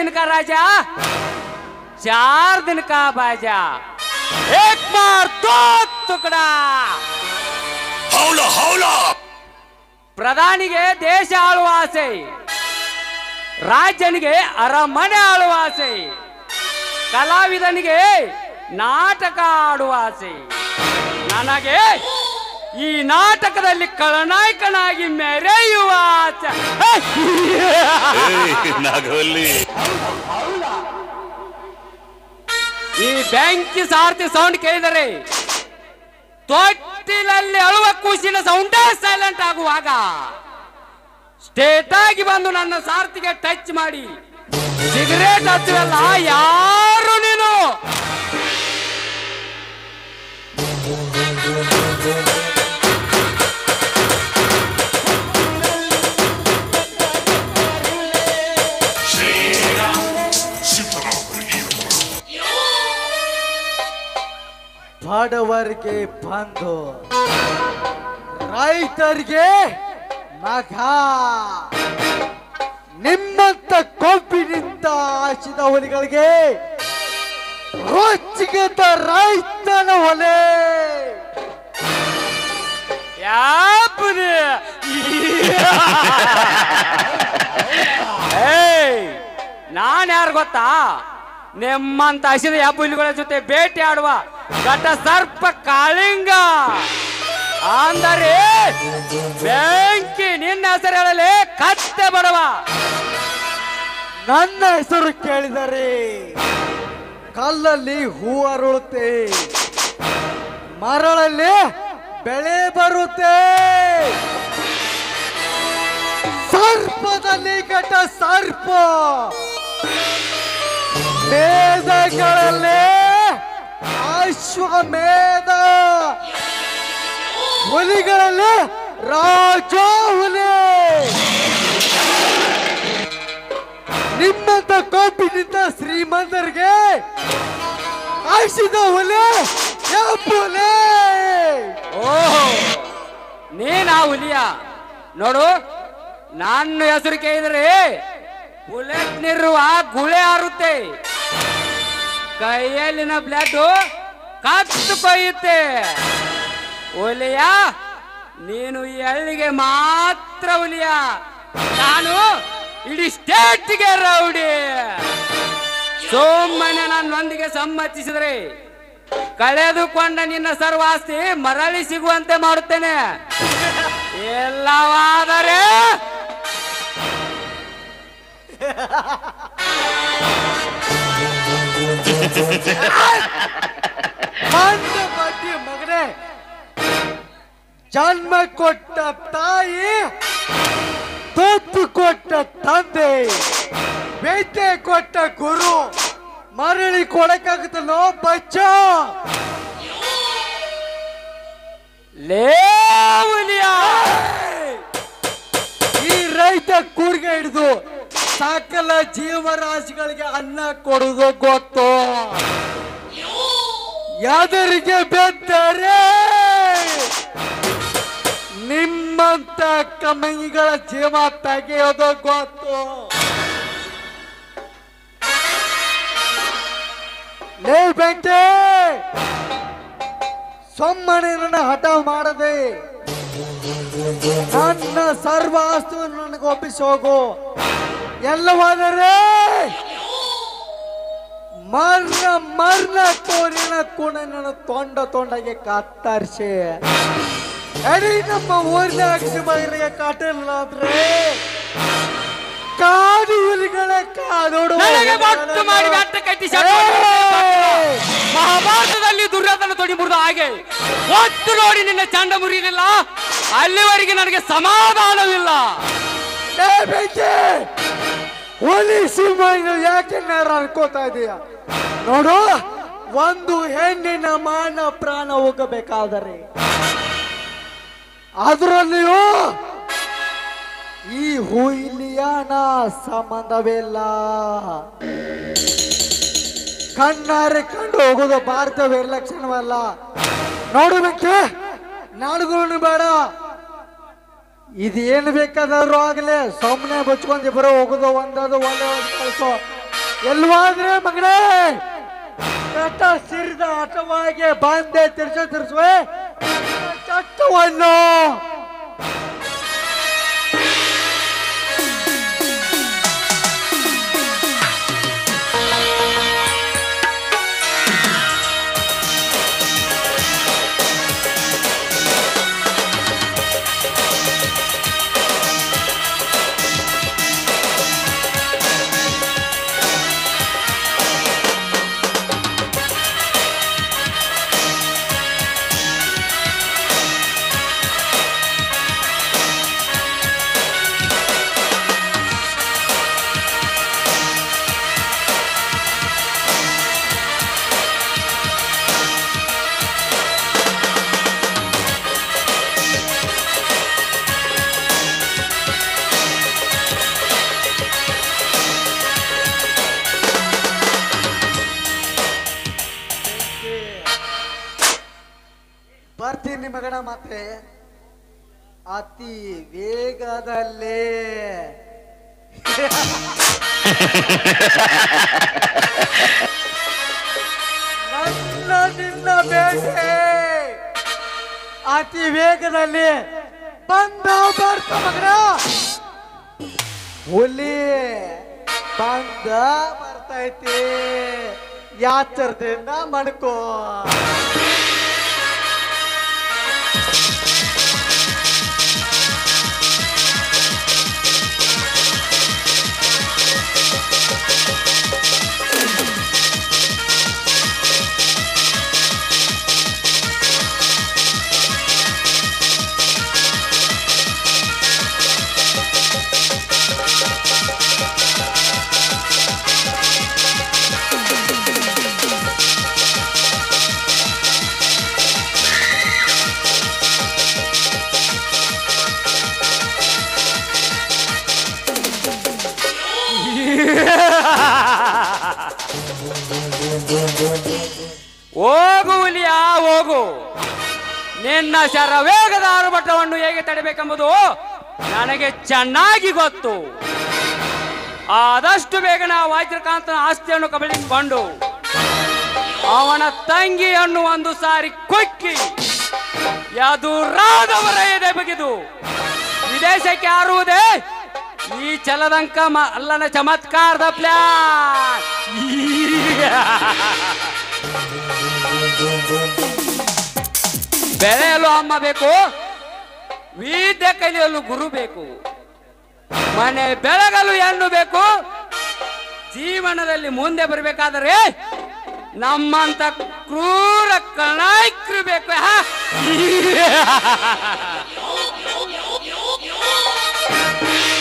दिन का राजा चार दिन का बाजा एक मार दो टुकड़ा ಹೌಲ ಹೌಲ ಪ್ರಧಾನಿಗೆ ದೇಶ ಆಳುವ ಆಸೆ ರಾಜ್ಯನಿಗೆ ಅರಮನೆ ಆಳುವ ಆಸೆ ಕಲಾವಿದನಿಗೆ ನಾಟಕ ಆಡುವ ಆಸೆ ನನಗೆ ಈ ನಾಟಕದಲ್ಲಿ ಖಳನಾಯಕನಾಗಿ ಮೆರೆಯುವ ಆಸೆ ಏಯ್, ನಾಗವಲ್ಲಿ ಈ ಬೆಂಕಿ ಸಾರಥಿ ಸೌಂಡ್ ಕೇಳಿದರೆ ತೊಟ್ಟಿಲಲ್ಲಿ ಅಳುವ ಕೂಸಿನ ಸೌಂಡೇ ಸೈಲೆಂಟ್ ಆಗುವಾಗ ಸ್ಟೇಟ್ ಆಗಿ ಬಂದು ನನ್ನ ಸಾರಥಿಗೆ ಟಚ್ ಮಾಡಿ ಸಿಗರೇಟ್ ಹಚ್ಚುವಲ್ಲ ಯಾರು ನೀನು ಬಡವರಿಗೆ ಬಂದು ರೈತರಿಗೆ ಮಗ ನಿಮ್ಮಂತ ಕೊಂಪಿನಿಂದ ಆಶಿದ ಹುಲಿಗಳಿಗೆ ರೊಚ್ಚಿಗೆದ್ದ ರೈತನ ಹೊಲೆ ಯಾಪುದು ಏಯ್ ನಾನ್ ಯಾರು ಗೊತ್ತಾ ನಿಮ್ಮಂತ ಹಸಿದ ಹೆಬ್ಬುಲಿಗಳ ಜೊತೆ ಬೇಟೆ ಆಡುವ ಘಟ ಸರ್ಪ ಕಾಳಿಂಗ ಅಂದರೆ ಬೆಂಕಿ ನಿನ್ನ ಹೆಸರು ಹೇಳಲಿ ಕತ್ತೆ ಬಡವ ನನ್ನ ಹೆಸರು ಕೇಳಿದರೆ ಕಲ್ಲಲ್ಲಿ ಹೂ ಅರಳುತ್ತೆ ಮರಳಲ್ಲಿ ಬೆಳೆ ಬರುತ್ತೆ ಸರ್ಪದಲ್ಲಿ ಘಟ ಸರ್ಪ ಮೇಧಗಳಲ್ಲಿ ಅಶ್ವಮೇಧ ಹುಲಿಗಳಲ್ಲಿ ರಾಜ ಹುಲಿ ನಿಮ್ಮಂತ ಕೋಪಿನಿಂದ ಶ್ರೀಮಂತರಿಗೆ ಆಶಿದ ಹುಲಿ ಯಾಪುಲೆ ಓಹೋ ನೀನ್ ಆ ಹುಲಿಯ ನೋಡು ನನ್ನ ಹೆಸರು ಕೇಳಿದ್ರೆ ಬುಲೆಟ್ ನಿರುವ ಗುಳೆ ಹಾರುತ್ತೆ ಕೈಯಲ್ಲಿನ ಬ್ಲಡ್ ಕತ್ತು ಕೊಯ್ಯುತ್ತೆ ಹುಲಿಯ ನೀನು ಈ ಹಳ್ಳಿಗೆ ಮಾತ್ರ ಹುಲಿಯ ನಾನು ಇಡೀ ಸ್ಟೇಟ್ಗೆ ರೌಡಿ ಸುಮ್ಮನೆ ನನ್ನೊಂದಿಗೆ ಸಮ್ಮತಿಸಿದ್ರೆ ಕಳೆದುಕೊಂಡ ನಿನ್ನ ಸರ್ವಾಸ್ತಿ ಮರಳಿ ಸಿಗುವಂತೆ ಮಾಡುತ್ತೇನೆ ಎಲ್ಲವಾದರೆ ಮಂದ ಬಡ್ಡಿ ಮಗನೇ ಜನ್ಮ ಕೊಟ್ಟ ತಾಯಿ ತೊತ್ತು ಕೊಟ್ಟ ತಂದೆ ವಿದ್ಯೆ ಕೊಟ್ಟ ಗುರು ಮರಳಿ ಕೊಡಕ್ಕಾಗುತ್ತಲ್ಲೋ ಬಚ್ಚ ಲೇ ಹುಲಿಯ ಈ ರೈತ ಕೂರ್ಗೆ ಹಿಡಿದು ಸಕಲ ಜೀವರಾಶಿಗಳಿಗೆ ಅನ್ನ ಕೊಡುವುದು ಗೊತ್ತು ಯಾದರಿಗೆ ಬೆತ್ತರೆ ನಿಮ್ಮಂತ ಕಮಂಗಿಗಳ ಜೀವ ತೆಗೆಯೋದು ಗೊತ್ತು ಲೇ ಬೆಂಕಿ ಸುಮ್ಮನೆ ನನ್ನ ಹಠ ಮಾಡದೆ ನನ್ನ ಸರ್ವ ಆಸ್ತು ನನಗೆ ಒಪ್ಪಿಸಿ ಹೋಗು ಎಲ್ಲವಾದರೆ ಮರ್ನ ಮರ್ನ ತೋರಿನ ಕೂಡ ನನ್ನ ತೊಂಡ ತೊಂಡಗೆ ಕತ್ತರಿಸಿ ಅಡಿ ನಮ್ಮ ಊರಿನ ಅಕ್ಷಿ ಮಗನಿಗೆ ಕಾಟಿಲ್ಲಾದ್ರೆ ಕಾಡು ಹುಲಿಗಳೇ ಕಾದೋಡು ನನಗೆ ಬೊಟ್ಟು ಮಾಡಿ ಬೆಟ್ಟ ಕಟ್ಟಿ ಶಟ್ಟ ಮಹಾಭಾರತದಲ್ಲಿ ದುರ್ಯೋಧನ ತೊಡಿ ಮುರಿದ ಹಾಗೆ ಒತ್ತು ನೋಡಿ ನಿನ್ನ ಚಂಡ ಮುರಿಯಲಿಲ್ಲ ಅಲ್ಲಿವರೆಗೆ ನನಗೆ ಸಮಾಧಾನವಿಲ್ಲ ಏ ಬೆಂಕಿ ಹುಲಿ ಸಿಂಹ ನೀವು ಯಾಕೆ ನೇರ ಅನ್ಕೋತಾ ಇದೀಯ ನೋಡು ಒಂದು ಹೆಣ್ಣಿನ ಮಾನ ಪ್ರಾಣ ಹೋಗಬೇಕಾದರೆ ಅದರಲ್ಲಿಯೂ ಈ ಹುಯಿಲಿಯಾನ ಸಂಬಂಧವಿಲ್ಲ ಕಣ್ಣಾರೆ ಕಂಡು ಹೋಗೋದು ಭಾರತ ವೀರಲಕ್ಷಣವಲ್ಲ ನೋಡು ಬೆಂಕಿ ನಾಡುಗಳು ಬೇಡ ಇದೇನು ಬೇಕಾದರೂ ಆಗಲಿ ಸುಮ್ಮನೆ ಬಚ್ಕೊಂಡು ಬರೋ ಹೋಗೋದು ಒಂದದು ಒಳ್ಳೆ ಕಳಿಸೋ ಎಲ್ವಾದ್ರೆ ಮಗನೇ ಚಟ್ಟ ಸಿರಿದ ಆಟವಾಗಿ ಬಂದೆ ತಿರ್ಸ ತಿರ್ಸುವೆ ಚಟ್ಟವನ್ನು ಬರ್ತೀನಿ ಮಗನ ಮತ್ತೆ ಅತಿ ವೇಗದಲ್ಲಿ ನನ್ನ ನಿನ್ನ ಬೇಟೆ ಅತಿ ವೇಗದಲ್ಲಿ ಬಂದ ಬರ್ತ ಮಗನ ಹುಲಿ ಬಂದ ಬರ್ತೈತಿ ಯಾತ್ರದಿಂದ ಮಡ್ಕೋ ಹೋಗು ಹುಲಿಯ ಹೋಗು ನಿನ್ನ ಶರವೇಗದ ಆರುಭಟವನ್ನು ಹೇಗೆ ತಡೆಬೇಕೆಂಬುದು ನನಗೆ ಚೆನ್ನಾಗಿ ಗೊತ್ತು ಆದಷ್ಟು ಬೇಗನೆ ಆ ವಜ್ರಕಾಂತನ ಆಸ್ತಿಯನ್ನು ಕಬಳಿಸಿಕೊಂಡು ಅವನ ತಂಗಿಯನ್ನು ಒಂದು ಸಾರಿ ಕೊಕ್ಕಿ ಎದುರಾದವರ ಎದೆ ಬಗೆದು ವಿದೇಶಕ್ಕೆ ಹಾರುವುದೇ ಈ ಚಲದಂಕ ಮ- ಅಲ್ಲನ ಚಮತ್ಕಾರದ ಪ್ಲಾನ್ ಬೆಳೆಯಲು ಅಮ್ಮ ಬೇಕು ವಿದ್ಯೆ ಕಲಿಯಲು ಗುರು ಬೇಕು ಮನೆ ಬೆಳಗಲು ಹೆಣ್ಣು ಬೇಕು ಜೀವನದಲ್ಲಿ ಮುಂದೆ ಬರಬೇಕಾದರೆ ನಮ್ಮಂತ ಕ್ರೂರ ಕಣಾಯ್ಕರು ಬೇಕು ಹಾ?